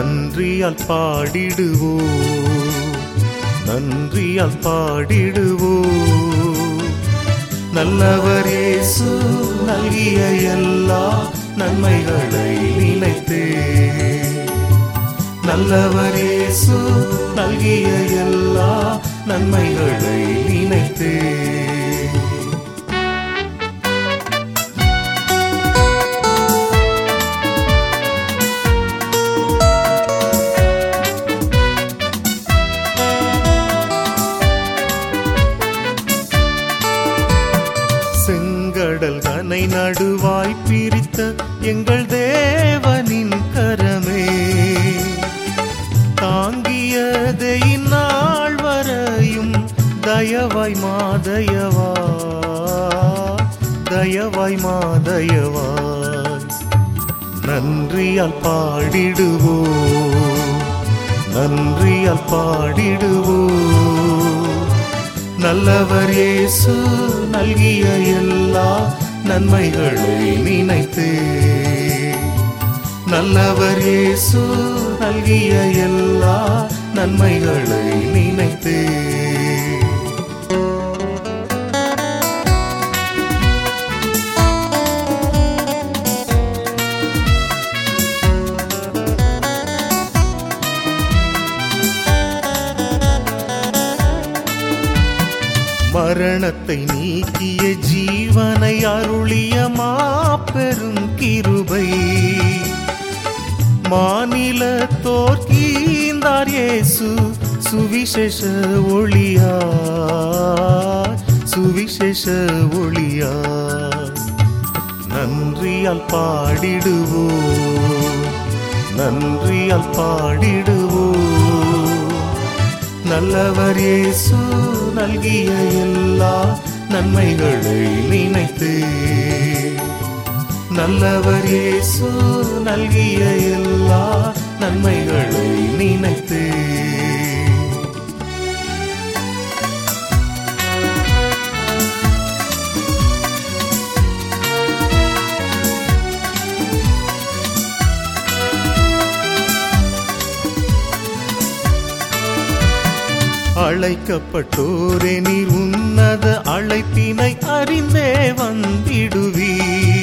நன்றியால் பாடிடுவோ நன்றியால் பாடிடுவோ நல்லவர் இயேசு நல்கிய எல்லா நன்மைகளை நினைத்தே நல்லவர் இயேசு நல்கிய எல்லா நன்மைகளை நினைத்தே செங்கடல் கனை நடுவாய் பிரித்த எங்கள் தேவனின் கரமே தாங்கியதை நாள் வரையும் தயவாய் மாதயவா தயவாய் மாதயவாய் நன்றியால் பாடிடுவோ நன்றியால் பாடிடுவோ நல்லவர் இயேசு நல்கிய எல்லா நன்மைகளை நினைத்து நல்லவர் இயேசு நல்கிய எல்லா நன்மைகளை நினைத்து மரணத்தை நீக்கிய ஜீவனை அருளிய மாபெரும் கிருபை மாநில தோற்கீந்தார் இயேசு சுவிசேஷ ஒளியா சுவிசேஷ ஒளியா நன்றியால் பாடிடுவோ நன்றியால் பாடிடுவோ நல்லவர் இயேசு நல்கிய எல்லா நன்மைகளை நினைத்து நல்லவர் இயேசு நல்கிய எல்லா நன்மைகளை நினைத்து அழைக்கப்பட்டோரே நீர் உன்னத அழைப்பினை அறிந்தே வந்திடுவீ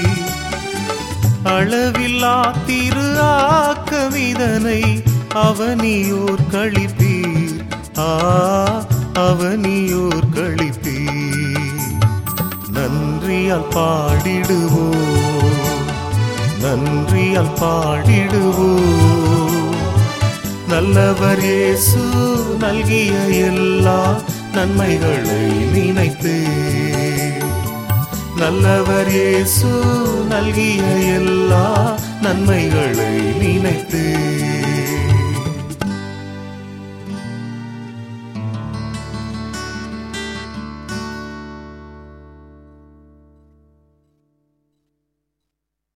அளவில்லா திரு ஆக்கமிதனை அவனியோர் கழிப்பீர் ஆ அவனியோர் கழிப்பீர் நன்றியால் பாடிடுவோ நன்றியால் பாடிடுவோ நல்லவர் இயேசு நல்கிய எல்லா நன்மைகளை நினைத்து நல்லவர் இயேசு நல்கிய எல்லா நன்மைகளை நினைத்து